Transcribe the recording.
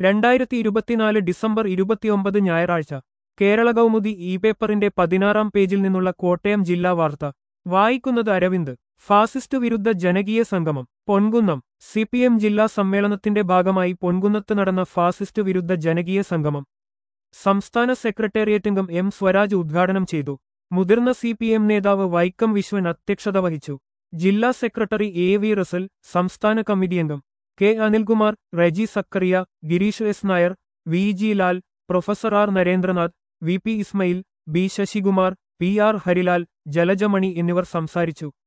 രണ്ടായിരത്തി ഇരുപത്തിനാല് ഡിസംബർ ഇരുപത്തിയൊമ്പത് ഞായറാഴ്ച കേരള കൗമുദി ഇ പേപ്പറിന്റെ പതിനാറാം പേജിൽ നിന്നുള്ള കോട്ടയം ജില്ലാ വാർത്ത വായിക്കുന്നത് അരവിന്ദ് ഫാസിസ്റ്റ് വിരുദ്ധ ജനകീയ സംഗമം പൊൻകുന്നം സി പി എം ജില്ലാ സമ്മേളനത്തിന്റെ ഭാഗമായി പൊൻകുന്നത്ത് നടന്ന ഫാസിസ്റ്റ് വിരുദ്ധ ജനകീയ സംഗമം സംസ്ഥാന സെക്രട്ടേറിയറ്റംഗം എം സ്വരാജ് ഉദ്ഘാടനം ചെയ്തു മുതിർന്ന സി പി എം നേതാവ് വൈക്കം വിശ്വൻ അധ്യക്ഷത വഹിച്ചു ജില്ലാ സെക്രട്ടറി എ വി റസൽ സംസ്ഥാന കമ്മിറ്റി അംഗം K Anilkumar Reji Zachariah Gireesh S Nair V G Lal professor R Narendranath V P Ismail B Sasikumar P R Harilal Jalajamani എന്നിവർ സംസാരിച്ചു